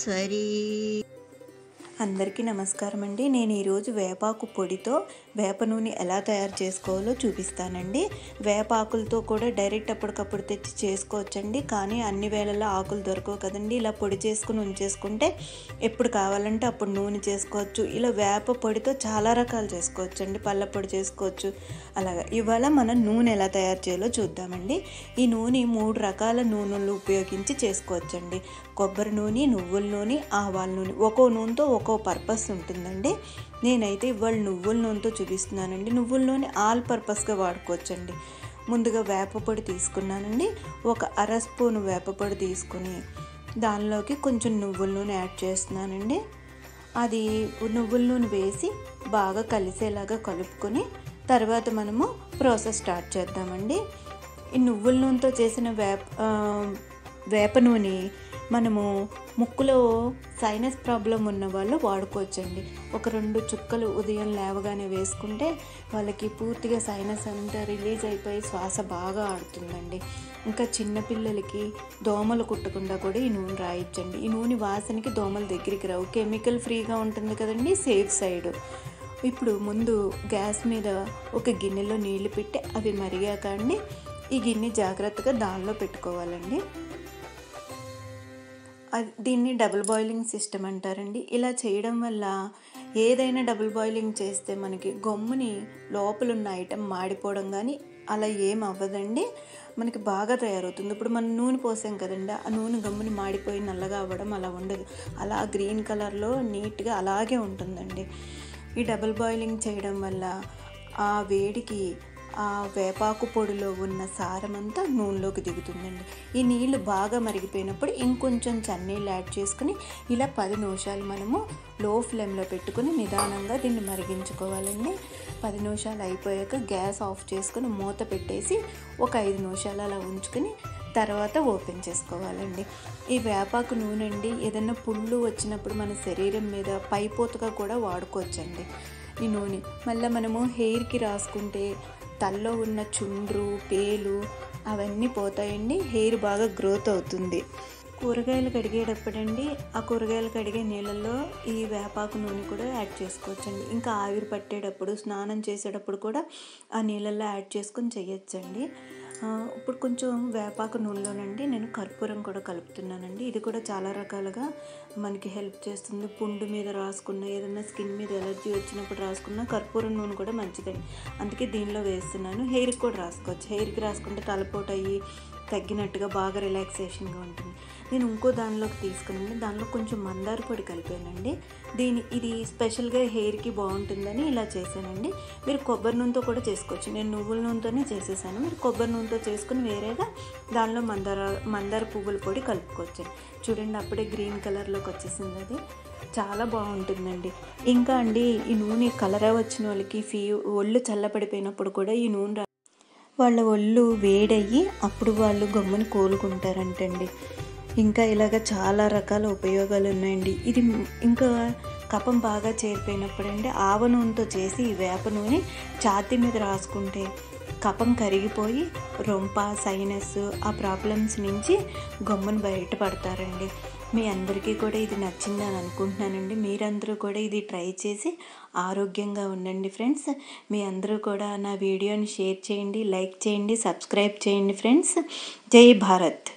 ఈశ్వరి అందరికీ నమస్కారం అండి నేను ఈరోజు వేపాకు పొడితో వేప నూనె ఎలా తయారు చేసుకోవాలో చూపిస్తానండి వేపాకులతో కూడా డైరెక్ట్ అప్పటికప్పుడు తెచ్చి చేసుకోవచ్చండి కానీ అన్ని వేళల్లో ఆకులు దొరకవు కదండి ఇలా పొడి చేసుకుని ఉంచేసుకుంటే ఎప్పుడు కావాలంటే అప్పుడు నూనె చేసుకోవచ్చు ఇలా వేప పొడితో చాలా రకాలు చేసుకోవచ్చు అండి పళ్ళ పొడి చేసుకోవచ్చు అలాగా ఇవాళ మనం నూనె ఎలా తయారు చేయాలో చూద్దామండి ఈ నూనె మూడు రకాల నూనెలు ఉపయోగించి చేసుకోవచ్చండి కొబ్బరి నూనె నువ్వుల నూనె ఆవాల నూనె ఒక్కో నూనెతో ఒక్కో పర్పస్ ఉంటుందండి నేనైతే ఇవాళ నువ్వుల నూనెతో చూపిస్తున్నానండి నువ్వుల నూనె ఆల్ పర్పస్గా వాడుకోవచ్చండి ముందుగా వేప పొడి తీసుకున్నానండి ఒక అర స్పూన్ వేప పొడి తీసుకుని దానిలోకి కొంచెం నువ్వుల నూనె యాడ్ చేస్తున్నానండి అది నువ్వుల నూనె వేసి బాగా కలిసేలాగా కలుపుకొని తర్వాత మనము ప్రాసెస్ స్టార్ట్ చేద్దామండి ఈ నువ్వుల నూనెతో చేసిన వేప ఆ, వేప నూనె మనము ముక్కులో సైనస్ ప్రాబ్లం ఉన్న వాళ్ళు వాడుకోవచ్చండి ఒక రెండు చుక్కలు ఉదయం లేవగానే వేసుకుంటే వాళ్ళకి పూర్తిగా సైనస్ అంతా రిలీజ్ అయిపోయి శ్వాస బాగా ఆడుతుందండి ఇంకా చిన్నపిల్లలకి దోమలు కుట్టకుండా కూడా ఈ నూనె రాయించండి ఈ నూనె వాసనకి దోమల దగ్గరికి రావు కెమికల్ ఫ్రీగా ఉంటుంది కదండి సేఫ్ సైడ్ ఇప్పుడు ముందు గ్యాస్ మీద ఒక గిన్నెలో నీళ్లు పెట్టి అవి మరిగాక అండి ఈ గిన్నె జాగ్రత్తగా దానిలో పెట్టుకోవాలండి అది దీన్ని డబుల్ బాయిలింగ్ సిస్టమ్ అంటారండి ఇలా చేయడం వల్ల ఏదైనా డబుల్ బాయిలింగ్ చేస్తే మనకి గమ్ముని లోపల ఉన్న ఐటెం మాడిపోవడం కానీ అలా ఏం అవ్వదండి మనకి బాగా తయారవుతుంది ఇప్పుడు మనం నూనె పోసాం కదండి ఆ నూనె గమ్ముని మాడిపోయి నల్లగా అవ్వడం అలా ఉండదు అలా గ్రీన్ కలర్లో నీట్గా అలాగే ఉంటుందండి ఈ డబుల్ బాయిలింగ్ చేయడం వల్ల ఆ వేడికి ఆ వేపాకు పొడిలో ఉన్న సారమంతా నూనెలోకి దిగుతుందండి ఈ నీళ్లు బాగా మరిగిపోయినప్పుడు ఇంకొంచెం చన్నీళ్ళు యాడ్ చేసుకుని ఇలా పది నిమిషాలు మనము లో ఫ్లేమ్లో పెట్టుకుని నిదానంగా దీన్ని మరిగించుకోవాలండి పది నిమిషాలు అయిపోయాక గ్యాస్ ఆఫ్ చేసుకుని మూత పెట్టేసి ఒక ఐదు నిమిషాలు అలా ఉంచుకుని తర్వాత ఓపెన్ చేసుకోవాలండి ఈ వేపాకు నూనె అండి ఏదైనా పుళ్ళు వచ్చినప్పుడు మన శరీరం మీద పైపోతగా కూడా వాడుకోవచ్చండి ఈ నూనె మళ్ళీ మనము హెయిర్కి రాసుకుంటే తల్లో ఉన్న చుండ్రు పేలు అవన్నీ పోతాయండి హెయిర్ బాగా గ్రోత్ అవుతుంది కూరగాయలు కడిగేటప్పుడండి ఆ కూరగాయలు కడిగే నీళ్ళల్లో ఈ వేపాకు నూనె కూడా యాడ్ చేసుకోవచ్చండి ఇంకా ఆవిరి పట్టేటప్పుడు స్నానం చేసేటప్పుడు కూడా ఆ నీళ్ళల్లో యాడ్ చేసుకొని చేయొచ్చండి ఆ, ఇప్పుడు కొంచెం వేపాకు నూనెలోనండి నేను కర్పూరం కూడా కలుపుతున్నానండి ఇది కూడా చాలా రకాలుగా మనకి హెల్ప్ చేస్తుంది పుండు మీద రాసుకున్న ఏదైనా స్కిన్ మీద ఎలర్జీ వచ్చినప్పుడు రాసుకున్న కర్పూరం నూనె కూడా మంచిదండి అందుకే దీనిలో వేస్తున్నాను హెయిర్కి కూడా రాసుకోవచ్చు హెయిర్కి రాసుకుంటే తలపోటు అయ్యి తగ్గినట్టుగా బాగా రిలాక్సేషన్గా ఉంటుంది నేను ఇంకో దానిలోకి తీసుకున్నాను దానిలో కొంచెం మందార పొడి కలిపానండి దీని ఇది స్పెషల్గా హెయిర్కి బాగుంటుందని ఇలా చేశానండి మీరు కొబ్బరి నూనెతో కూడా చేసుకోవచ్చు నేను నువ్వుల నూనెతోనే చేసేసాను మీరు కొబ్బరి నూనెతో చేసుకుని వేరేగా దానిలో మందార మందార పువ్వుల పొడి కలుపుకోవచ్చు చూడండి అప్పుడే గ్రీన్ కలర్లోకి వచ్చేసింది అది చాలా బాగుంటుందండి ఇంకా అండి ఈ నూనె కలరా వచ్చిన వాళ్ళకి ఫీ ఒళ్ళు చల్లబడిపోయినప్పుడు కూడా ఈ నూనె రా- వాళ్ళ ఒళ్ళు వేడయ్యి అప్పుడు వాళ్ళు గమ్మున కోలుకుంటారంటండి ఇంకా ఇలాగ చాలా రకాల ఉపయోగాలు ఉన్నాయండి ఇది ఇంకా కఫం బాగా చేరిపోయినప్పుడండి ఆవ నూనెతో చేసి ఈ వేప నూనె ఛాతీ మీద రాసుకుంటే కఫం కరిగిపోయి రొంప సైనస్ ఆ ప్రాబ్లమ్స్ నుంచి గమ్మున బయటపడతారండి మీ అందరికీ కూడా ఇది నచ్చిందని అనుకుంటున్నానండి మీరందరూ కూడా ఇది ట్రై చేసి ఆరోగ్యంగా ఉండండి ఫ్రెండ్స్ మీ అందరూ కూడా నా వీడియోని షేర్ చేయండి లైక్ చేయండి సబ్స్క్రైబ్ చేయండి ఫ్రెండ్స్ జై భారత్